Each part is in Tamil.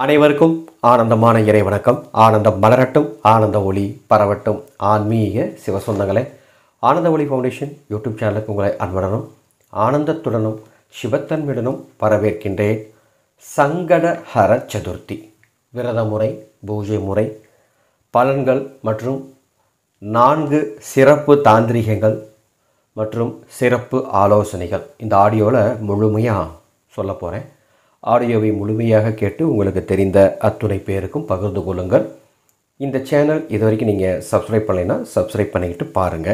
அனைவருக்கும் ஆனந்தமான இறை வணக்கம் ஆனந்தம் மலரட்டும் ஆனந்த ஒளி பரவட்டும் ஆன்மீக சிவசொந்தங்களே ஆனந்த ஒளி ஃபவுண்டேஷன் யூடியூப் சேனலுக்கு உங்களை அன்புடனும் ஆனந்தத்துடனும் சிவத்தன்மையுடனும் வரவேற்கின்றேன் சங்கடஹர சதுர்த்தி விரத முறை பூஜை முறை பலன்கள் மற்றும் நான்கு சிறப்பு தாந்திரிகங்கள் மற்றும் சிறப்பு ஆலோசனைகள் இந்த ஆடியோவில் முழுமையாக சொல்ல போகிறேன் ஆடியோவை முழுமையாக கேட்டு உங்களுக்கு தெரிந்த அத்துணை பேருக்கும் பகிர்ந்து கொள்ளுங்கள் இந்த சேனல் இது வரைக்கும் நீங்கள் சப்ஸ்கிரைப் பண்ணலைன்னா சப்ஸ்கிரைப் பண்ணிக்கிட்டு பாருங்கள்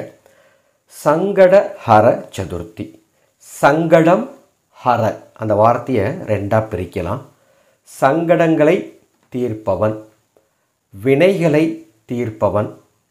சங்கட ஹர சதுர்த்தி சங்கடம் ஹர அந்த வார்த்தையை ரெண்டாக பிரிக்கலாம் சங்கடங்களை தீர்ப்பவன் வினைகளை தீர்ப்பவன்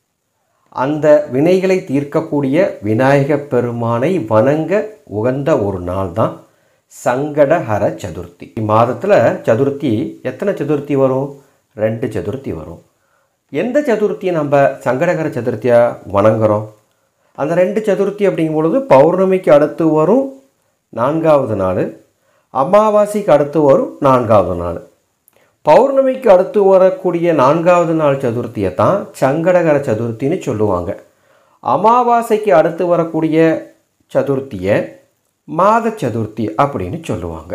அந்த வினைகளை தீர்க்கக்கூடிய விநாயகப் பெருமானை வணங்க உகந்த ஒரு நாள் தான் சங்கடஹர சதுர்த்தி மாதத்தில் சதுர்த்தி எத்தனை சதுர்த்தி வரும் ரெண்டு சதுர்த்தி வரும் எந்த சதுர்த்தியை நம்ம சங்கடகர சதுர்த்தியாக வணங்குறோம் அந்த ரெண்டு சதுர்த்தி அப்படிங்கும் பொழுது பௌர்ணமிக்கு அடுத்து வரும் நான்காவது நாள் அமாவாசைக்கு அடுத்து வரும் நான்காவது நாள் பௌர்ணமிக்கு அடுத்து வரக்கூடிய நான்காவது நாள் சதுர்த்தியை தான் சங்கடகர சதுர்த்தின்னு சொல்லுவாங்க அமாவாசைக்கு அடுத்து வரக்கூடிய சதுர்த்தியை மாத சதுர்த்தி அப்படின்னு சொல்லுவாங்க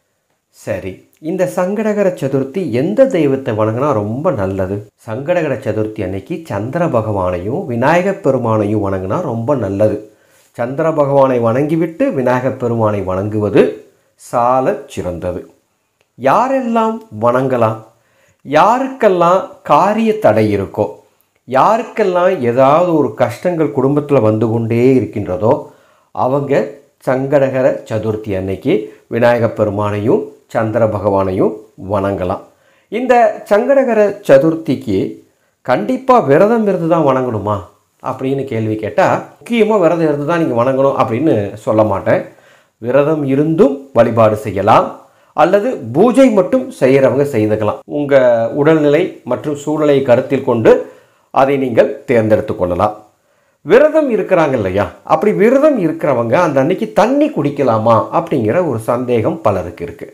சரி இந்த சங்கடகர சதுர்த்தி எந்த தெய்வத்தை வணங்கினா ரொம்ப நல்லது சங்கடகர சதுர்த்தி அன்னைக்கு சந்திர பகவானையும் விநாயகப் பெருமானையும் வணங்கினா ரொம்ப நல்லது சந்திர பகவானை வணங்கிவிட்டு விநாயகப் பெருமானை வணங்குவது சாலச் சிறந்தது யாரெல்லாம் வணங்கலாம் யாருக்கெல்லாம் காரிய தடை இருக்கோ யாருக்கெல்லாம் ஏதாவது ஒரு கஷ்டங்கள் குடும்பத்தில் வந்து கொண்டே இருக்கின்றதோ அவங்க சங்கடகர சதுர்த்தி அன்னைக்கு விநாயகப் பெருமானையும் சந்திர பகவானையும் வணங்கலாம் இந்த சங்கடகர சதுர்த்திக்கு கண்டிப்பாக விரதம் இருந்து தான் வணங்கணுமா அப்படின்னு கேள்வி கேட்டால் முக்கியமாக விரதம் இருந்து தான் நீங்கள் வணங்கணும் அப்படின்னு சொல்ல மாட்டேன் விரதம் இருந்தும் வழிபாடு செய்யலாம் அல்லது பூஜை மட்டும் செய்கிறவங்க செய்துக்கலாம் உங்கள் உடல்நிலை மற்றும் சூழலை கருத்தில் கொண்டு அதை நீங்கள் தேர்ந்தெடுத்து கொள்ளலாம் விரதம் இருக்கிறாங்க இல்லையா அப்படி விரதம் இருக்கிறவங்க அந்த அன்னைக்கு தண்ணி குடிக்கலாமா அப்படிங்கிற ஒரு சந்தேகம் பலருக்கு இருக்குது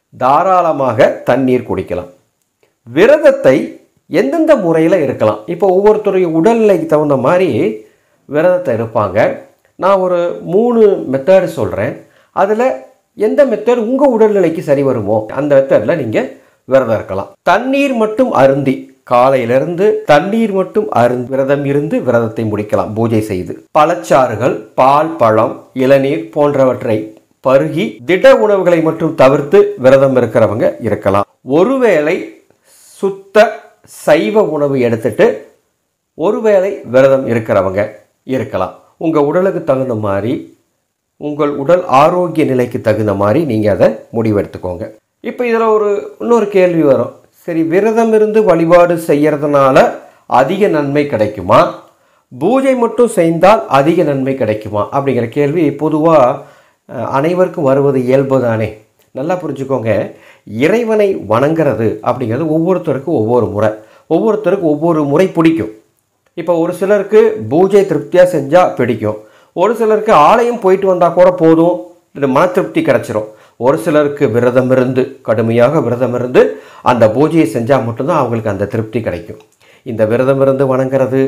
தாராளமாக தண்ணீர் குடிக்கலாம் விரதத்தை எந்தெந்த முறையில் இருக்கலாம் இப்போ ஒவ்வொருத்தருடைய உடல்நிலைக்கு தகுந்த மாதிரி விரதத்தை இருப்பாங்க நான் ஒரு மூணு மெத்தடு சொல்கிறேன் அதில் எந்த மெத்தட் உங்கள் உடல்நிலைக்கு சரி வருமோ அந்த மெத்தடில் நீங்கள் விரதம் இருக்கலாம் தண்ணீர் மட்டும் அருந்தி காலையிலிருந்து தண்ணீர் மட்டும் அருந்து விரதம் இருந்து விரதத்தை முடிக்கலாம் பூஜை செய்து பழச்சாறுகள் பால் பழம் இளநீர் போன்றவற்றை பருகி திட உணவுகளை மட்டும் தவிர்த்து விரதம் இருக்கிறவங்க இருக்கலாம் ஒருவேளை சுத்த சைவ உணவு எடுத்துட்டு ஒருவேளை விரதம் இருக்கிறவங்க இருக்கலாம் உங்கள் உடலுக்கு தகுந்த மாதிரி உங்கள் உடல் ஆரோக்கிய நிலைக்கு தகுந்த மாதிரி நீங்கள் அதை முடிவெடுத்துக்கோங்க இப்போ இதில் ஒரு இன்னொரு கேள்வி வரும் சரி விரதம் இருந்து வழிபாடு செய்யறதுனால அதிக நன்மை கிடைக்குமா பூஜை மட்டும் செய்தால் அதிக நன்மை கிடைக்குமா அப்படிங்கிற கேள்வி பொதுவாக அனைவருக்கும் வருவது இயல்பு தானே நல்லா புரிஞ்சுக்கோங்க இறைவனை வணங்குறது அப்படிங்கிறது ஒவ்வொருத்தருக்கும் ஒவ்வொரு முறை ஒவ்வொருத்தருக்கும் ஒவ்வொரு முறை பிடிக்கும் இப்போ ஒரு சிலருக்கு பூஜை திருப்தியாக செஞ்சால் பிடிக்கும் ஒரு சிலருக்கு ஆலயம் போயிட்டு வந்தால் கூட போதும் இது மன திருப்தி கிடச்சிரும் ஒரு சிலருக்கு விரதம் இருந்து கடுமையாக விரதம் இருந்து அந்த பூஜையை செஞ்சால் மட்டும்தான் அவங்களுக்கு அந்த திருப்தி கிடைக்கும் இந்த விரதம் இருந்து வணங்குறது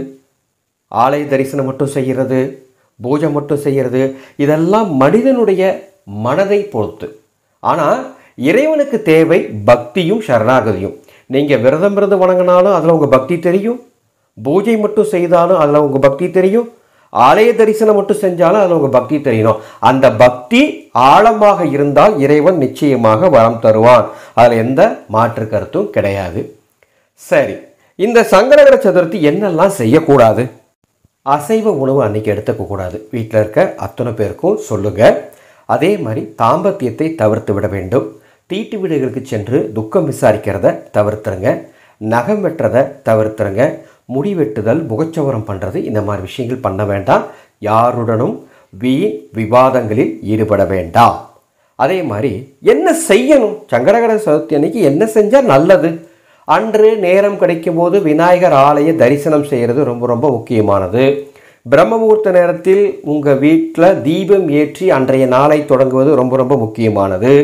ஆலய தரிசனம் மட்டும் செய்கிறது பூஜை மட்டும் செய்கிறது இதெல்லாம் மனிதனுடைய மனதை பொறுத்து ஆனால் இறைவனுக்கு தேவை பக்தியும் சரணாகதியும் நீங்கள் விரதம் இருந்து வணங்கினாலும் அதில் உங்கள் பக்தி தெரியும் பூஜை மட்டும் செய்தாலும் அதில் உங்கள் பக்தி தெரியும் ஆலய தரிசனம் மட்டும் செஞ்சாலும் அதில் உங்கள் பக்தி தெரியணும் அந்த பக்தி ஆழமாக இருந்தால் இறைவன் நிச்சயமாக வரம் தருவான் அதில் எந்த மாற்று கருத்தும் கிடையாது சரி இந்த சங்கடகர சதுர்த்தி என்னெல்லாம் செய்யக்கூடாது அசைவ உணவு அன்னைக்கு எடுத்துக்க கூடாது வீட்டில் இருக்க அத்தனை பேருக்கும் சொல்லுங்கள் அதே மாதிரி தாம்பத்தியத்தை தவிர்த்து விட வேண்டும் தீட்டு வீடுகளுக்கு சென்று துக்கம் விசாரிக்கிறத தவிர்த்துருங்க நகம் வெட்டுறதை தவிர்த்துருங்க முடி வெட்டுதல் முகச்சவரம் பண்ணுறது இந்த மாதிரி விஷயங்கள் பண்ண வேண்டாம் யாருடனும் வீண் விவாதங்களில் ஈடுபட வேண்டாம் அதே மாதிரி என்ன செய்யணும் சங்கடகர சதுர்த்தி அன்னைக்கு என்ன செஞ்சால் நல்லது அன்று நேரம் கிடைக்கும் போது விநாயகர் ஆலய தரிசனம் செய்கிறது ரொம்ப ரொம்ப முக்கியமானது பிரம்ம முகூர்த்த நேரத்தில் உங்கள் வீட்டில் தீபம் ஏற்றி அன்றைய நாளை தொடங்குவது ரொம்ப ரொம்ப முக்கியமானது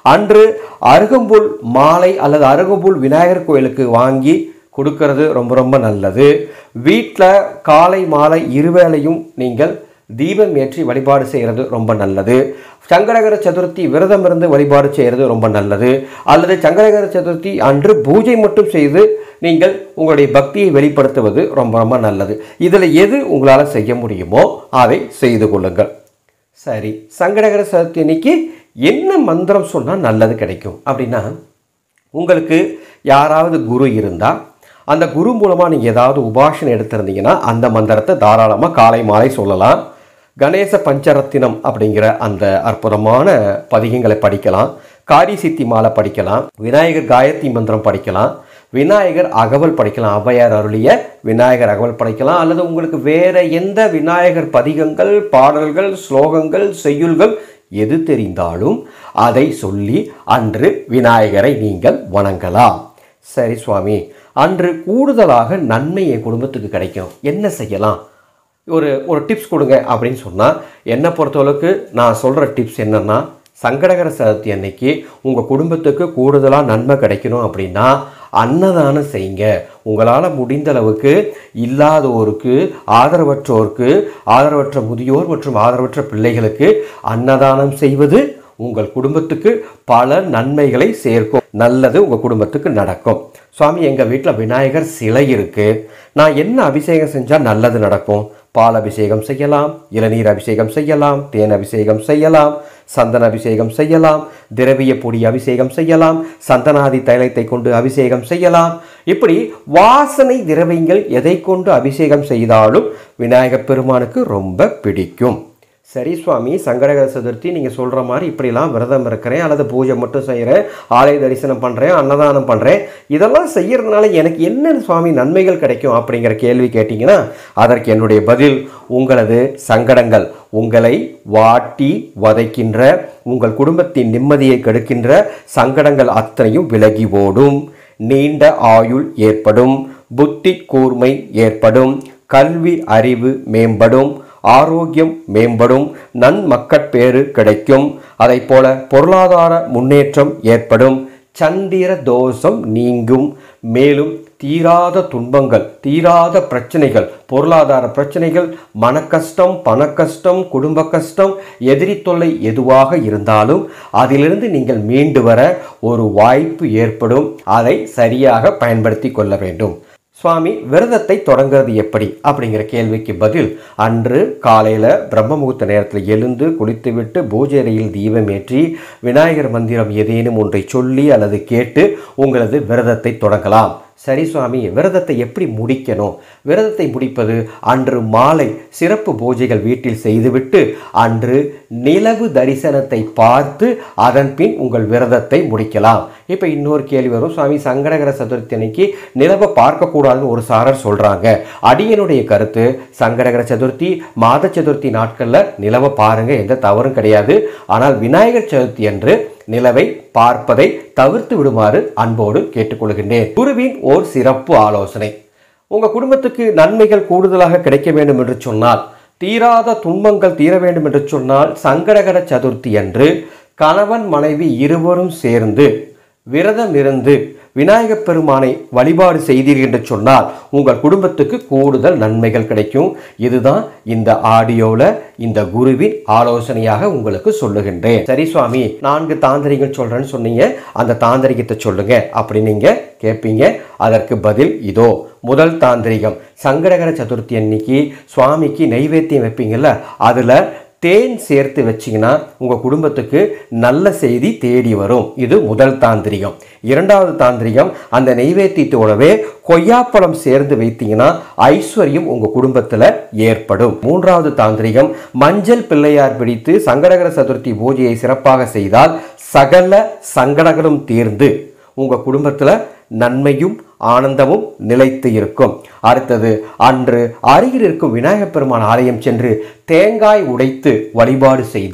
அன்று அருகம்புல் மாலை அல்லது அருகம்புல் விநாயகர் கோயிலுக்கு வாங்கி கொடுக்கறது ரொம்ப ரொம்ப நல்லது வீட்டில் காலை மாலை இருவேளையும் நீங்கள் தீபம் ஏற்றி வழிபாடு செய்கிறது ரொம்ப நல்லது சங்கடகர சதுர்த்தி விரதம் இருந்து வழிபாடு செய்கிறது ரொம்ப நல்லது அல்லது சங்கடகர சதுர்த்தி அன்று பூஜை மட்டும் செய்து நீங்கள் உங்களுடைய பக்தியை வெளிப்படுத்துவது ரொம்ப ரொம்ப நல்லது இதில் எது உங்களால் செய்ய முடியுமோ அதை செய்து கொள்ளுங்கள் சரி சங்கடகர சதுர்த்தி அன்னைக்கு என்ன மந்திரம் சொன்னால் நல்லது கிடைக்கும் அப்படின்னா உங்களுக்கு யாராவது குரு இருந்தால் அந்த குரு மூலமாக நீங்கள் ஏதாவது உபாசனை எடுத்திருந்தீங்கன்னா அந்த மந்திரத்தை தாராளமாக காலை மாலை சொல்லலாம் கணேச பஞ்சரத்தினம் அப்படிங்கிற அந்த அற்புதமான பதிகங்களை படிக்கலாம் காரி சித்தி மாலை படிக்கலாம் விநாயகர் காயத்ரி மந்திரம் படிக்கலாம் விநாயகர் அகவல் படிக்கலாம் ஔவையார் அருளிய விநாயகர் அகவல் படிக்கலாம் அல்லது உங்களுக்கு வேற எந்த விநாயகர் பதிகங்கள் பாடல்கள் ஸ்லோகங்கள் செய்யுள்கள் எது தெரிந்தாலும் அதை சொல்லி அன்று விநாயகரை நீங்கள் வணங்கலாம் சரி சுவாமி அன்று கூடுதலாக நன்மை என் குடும்பத்துக்கு கிடைக்கும் என்ன செய்யலாம் ஒரு ஒரு டிப்ஸ் கொடுங்க அப்படின்னு சொன்னால் என்னை பொறுத்தளவுக்கு நான் சொல்கிற டிப்ஸ் என்னென்னா சங்கடகர சதுர்த்தி அன்னைக்கு உங்கள் குடும்பத்துக்கு கூடுதலாக நன்மை கிடைக்கணும் அப்படின்னா அன்னதானம் செய்யுங்க உங்களால் முடிந்த அளவுக்கு இல்லாதோருக்கு ஆதரவற்றோருக்கு ஆதரவற்ற முதியோர் மற்றும் ஆதரவற்ற பிள்ளைகளுக்கு அன்னதானம் செய்வது உங்கள் குடும்பத்துக்கு பல நன்மைகளை சேர்க்கும் நல்லது உங்கள் குடும்பத்துக்கு நடக்கும் சுவாமி எங்கள் வீட்டில் விநாயகர் சிலை இருக்குது நான் என்ன அபிஷேகம் செஞ்சால் நல்லது நடக்கும் பால் அபிஷேகம் செய்யலாம் இளநீர் அபிஷேகம் செய்யலாம் தேன் அபிஷேகம் செய்யலாம் சந்தன அபிஷேகம் செய்யலாம் திரவிய பொடி அபிஷேகம் செய்யலாம் சந்தனாதி தைலத்தை கொண்டு அபிஷேகம் செய்யலாம் இப்படி வாசனை திரவியங்கள் எதை கொண்டு அபிஷேகம் செய்தாலும் விநாயகப் பெருமானுக்கு ரொம்ப பிடிக்கும் சரி சுவாமி சங்கடகர சதுர்த்தி நீங்கள் சொல்கிற மாதிரி இப்படிலாம் விரதம் இருக்கிறேன் அல்லது பூஜை மட்டும் செய்கிறேன் ஆலய தரிசனம் பண்ணுறேன் அன்னதானம் பண்ணுறேன் இதெல்லாம் செய்யறதுனால எனக்கு என்ன சுவாமி நன்மைகள் கிடைக்கும் அப்படிங்கிற கேள்வி கேட்டிங்கன்னா அதற்கு என்னுடைய பதில் உங்களது சங்கடங்கள் உங்களை வாட்டி வதைக்கின்ற உங்கள் குடும்பத்தின் நிம்மதியை கெடுக்கின்ற சங்கடங்கள் அத்தனையும் விலகி ஓடும் நீண்ட ஆயுள் ஏற்படும் புத்தி கூர்மை ஏற்படும் கல்வி அறிவு மேம்படும் ஆரோக்கியம் மேம்படும் நன்மக்கட்பேறு கிடைக்கும் அதை போல பொருளாதார முன்னேற்றம் ஏற்படும் சந்திர தோஷம் நீங்கும் மேலும் தீராத துன்பங்கள் தீராத பிரச்சனைகள் பொருளாதார பிரச்சனைகள் மனக்கஷ்டம் பணக்கஷ்டம் குடும்ப கஷ்டம் எதிரி தொல்லை எதுவாக இருந்தாலும் அதிலிருந்து நீங்கள் மீண்டு வர ஒரு வாய்ப்பு ஏற்படும் அதை சரியாக பயன்படுத்தி கொள்ள வேண்டும் சுவாமி விரதத்தை தொடங்குறது எப்படி அப்படிங்கிற கேள்விக்கு பதில் அன்று காலையில் பிரம்ம முகூர்த்த நேரத்தில் எழுந்து குளித்துவிட்டு பூஜை அறையில் தீபம் ஏற்றி விநாயகர் மந்திரம் ஏதேனும் ஒன்றை சொல்லி அல்லது கேட்டு உங்களது விரதத்தை தொடங்கலாம் சரி சுவாமி விரதத்தை எப்படி முடிக்கணும் விரதத்தை முடிப்பது அன்று மாலை சிறப்பு பூஜைகள் வீட்டில் செய்துவிட்டு அன்று நிலவு தரிசனத்தை பார்த்து அதன் பின் உங்கள் விரதத்தை முடிக்கலாம் இப்போ இன்னொரு கேள்வி வரும் சுவாமி சங்கடகர சதுர்த்தி அன்னைக்கு நிலவை பார்க்கக்கூடாதுன்னு ஒரு சாரர் சொல்கிறாங்க அடியனுடைய கருத்து சங்கடகர சதுர்த்தி மாத சதுர்த்தி நாட்களில் நிலவை பாருங்க எந்த தவறும் கிடையாது ஆனால் விநாயகர் சதுர்த்தி அன்று நிலவை பார்ப்பதை தவிர்த்து விடுமாறு அன்போடு கேட்டுக்கொள்கின்றேன் குருவின் ஓர் சிறப்பு ஆலோசனை உங்க குடும்பத்துக்கு நன்மைகள் கூடுதலாக கிடைக்க வேண்டும் என்று சொன்னால் தீராத துன்பங்கள் தீர வேண்டும் என்று சொன்னால் சங்கடகர சதுர்த்தி அன்று கணவன் மனைவி இருவரும் சேர்ந்து விரதம் இருந்து விநாயகப் பெருமானை வழிபாடு செய்தீர்கள் என்று சொன்னால் உங்கள் குடும்பத்துக்கு கூடுதல் நன்மைகள் கிடைக்கும் இதுதான் இந்த ஆடியோவில் இந்த குருவின் ஆலோசனையாக உங்களுக்கு சொல்லுகின்றேன் சரி சுவாமி நான்கு தாந்திரிகம் சொல்றேன்னு சொன்னீங்க அந்த தாந்திரிகத்தை சொல்லுங்க அப்படி நீங்க கேட்பீங்க அதற்கு பதில் இதோ முதல் தாந்திரிகம் சங்கடகர சதுர்த்தி அன்னைக்கு சுவாமிக்கு நைவேத்தியம் வைப்பீங்கல்ல அதில் தேன் சேர்த்து வச்சிங்கன்னா உங்கள் குடும்பத்துக்கு நல்ல செய்தி தேடி வரும் இது முதல் தாந்திரிகம் இரண்டாவது தாந்திரிகம் அந்த நெய்வேத்தியத்தோடவே கொய்யாப்பழம் சேர்ந்து வைத்தீங்கன்னா ஐஸ்வர்யம் உங்கள் குடும்பத்தில் ஏற்படும் மூன்றாவது தாந்திரிகம் மஞ்சள் பிள்ளையார் பிடித்து சங்கடகர சதுர்த்தி பூஜையை சிறப்பாக செய்தால் சகல சங்கடங்களும் தீர்ந்து உங்கள் குடும்பத்தில் நன்மையும் ஆனந்தமும் நிலைத்து இருக்கும் அடுத்தது அன்று அருகில் இருக்கும் விநாயகப் பெருமான் ஆலயம் சென்று தேங்காய் உடைத்து வழிபாடு செய்தால்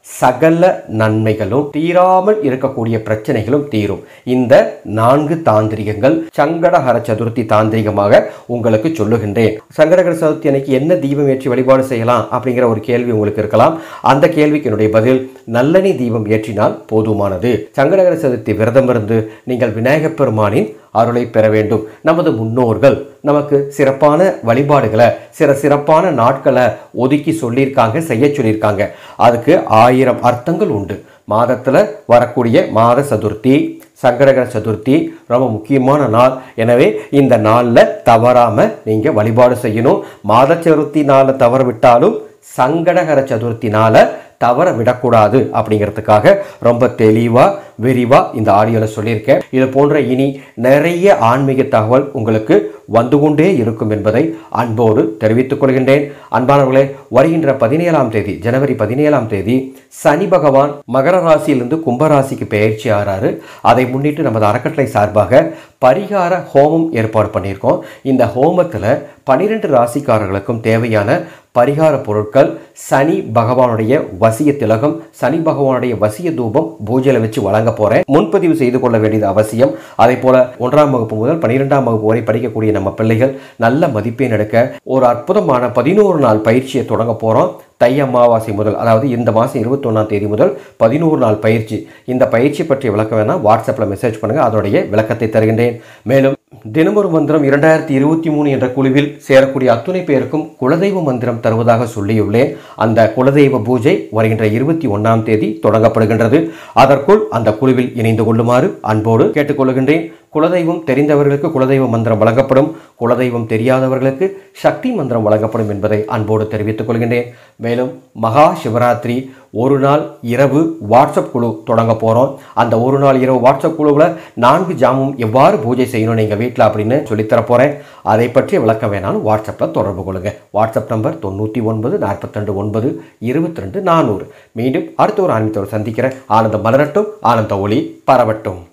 சகல நன்மைகளும் தீராமல் இருக்கக்கூடிய பிரச்சனைகளும் தீரும் இந்த நான்கு தாந்திரிகங்கள் சங்கடஹர சதுர்த்தி தாந்திரிகமாக உங்களுக்கு சொல்லுகின்றேன் சங்கடஹர சதுர்த்தி அன்னைக்கு என்ன தீபம் ஏற்றி வழிபாடு செய்யலாம் அப்படிங்கிற ஒரு கேள்வி உங்களுக்கு இருக்கலாம் அந்த கேள்விக்கு என்னுடைய பதில் நல்லெண்ணெய் தீபம் ஏற்றினால் போதுமானது சங்கடஹர சதுர்த்தி விரதம் இருந்து நீங்கள் விநாயகப் பெருமானின் அருளை பெற வேண்டும் நமது முன்னோர்கள் நமக்கு சிறப்பான வழிபாடுகளை சில சிறப்பான நாட்களை ஒதுக்கி சொல்லியிருக்காங்க செய்ய சொல்லியிருக்காங்க அதுக்கு ஆயிரம் அர்த்தங்கள் உண்டு மாதத்தில் வரக்கூடிய மாத சதுர்த்தி சங்கடகர சதுர்த்தி ரொம்ப முக்கியமான நாள் எனவே இந்த நாளில் தவறாமல் நீங்கள் வழிபாடு செய்யணும் மாத சதுர்த்தி நாளில் தவற விட்டாலும் சங்கடகர சதுர்த்தினால தவற விடக்கூடாது அப்படிங்கிறதுக்காக ரொம்ப தெளிவாக விரிவாக இந்த ஆடியோவில் சொல்லியிருக்கேன் இது போன்ற இனி நிறைய ஆன்மீக தகவல் உங்களுக்கு வந்து கொண்டே இருக்கும் என்பதை அன்போடு தெரிவித்துக் கொள்கின்றேன் அன்பானவர்களே வருகின்ற பதினேழாம் தேதி ஜனவரி பதினேழாம் தேதி சனி பகவான் மகர ராசியிலிருந்து கும்பராசிக்கு பெயர்ச்சி ஆறாரு அதை முன்னிட்டு நமது அறக்கட்டளை சார்பாக பரிகார ஹோமம் ஏற்பாடு பண்ணியிருக்கோம் இந்த ஹோமத்தில் பனிரெண்டு ராசிக்காரர்களுக்கும் தேவையான பரிகார பொருட்கள் சனி பகவானுடைய வசிய திலகம் சனி பகவானுடைய வசிய தூபம் பூஜையில் வச்சு வழங்க போறேன் முன்பதிவு செய்து கொள்ள வேண்டியது அவசியம் அதே போல ஒன்றாம் வகுப்பு முதல் பனிரெண்டாம் வகுப்பு வரை படிக்கக்கூடிய நம்ம பிள்ளைகள் நல்ல மதிப்பெண் எடுக்க ஒரு அற்புதமான பதினோரு நாள் பயிற்சியை தொடங்க போறோம் தை அமாவாசை முதல் அதாவது இந்த மாதம் இருபத்தொன்னாம் தேதி முதல் பதினோரு நாள் பயிற்சி இந்த பயிற்சி பற்றிய விளக்கம் வேணா வாட்ஸ்அப்பில் மெசேஜ் பண்ணுங்க அதோடைய விளக்கத்தை தருகின்றேன் மேலும் தினமொரு மந்திரம் இரண்டாயிரத்தி இருபத்தி மூணு என்ற குழுவில் சேரக்கூடிய அத்துணை பேருக்கும் குலதெய்வ மந்திரம் தருவதாக சொல்லியுள்ளேன் அந்த குலதெய்வ பூஜை வருகின்ற இருபத்தி ஒன்றாம் தேதி தொடங்கப்படுகின்றது அதற்குள் அந்த குழுவில் இணைந்து கொள்ளுமாறு அன்போடு கேட்டுக்கொள்கின்றேன் குலதெய்வம் தெரிந்தவர்களுக்கு குலதெய்வ மந்திரம் வழங்கப்படும் குலதெய்வம் தெரியாதவர்களுக்கு சக்தி மந்திரம் வழங்கப்படும் என்பதை அன்போடு தெரிவித்துக் கொள்கின்றேன் மேலும் மகா சிவராத்திரி ஒரு நாள் இரவு வாட்ஸ்அப் குழு தொடங்க போகிறோம் அந்த ஒரு நாள் இரவு வாட்ஸ்அப் குழுவில் நான்கு ஜாமும் எவ்வாறு பூஜை செய்யணும் நீங்கள் வீட்டில் அப்படின்னு சொல்லித்தர போகிறேன் அதை பற்றிய விளக்கம் வேணாலும் வாட்ஸ்அப்பில் தொடர்பு கொள்ளுங்கள் வாட்ஸ்அப் நம்பர் தொண்ணூற்றி ஒன்பது நாற்பத்தெண்டு ஒன்பது இருபத்தி ரெண்டு நானூறு மீண்டும் அடுத்த ஒரு ஆன்மீகத்தோடு சந்திக்கிறேன் ஆனந்தம் மலரட்டும் ஆனந்த ஒளி பரவட்டும்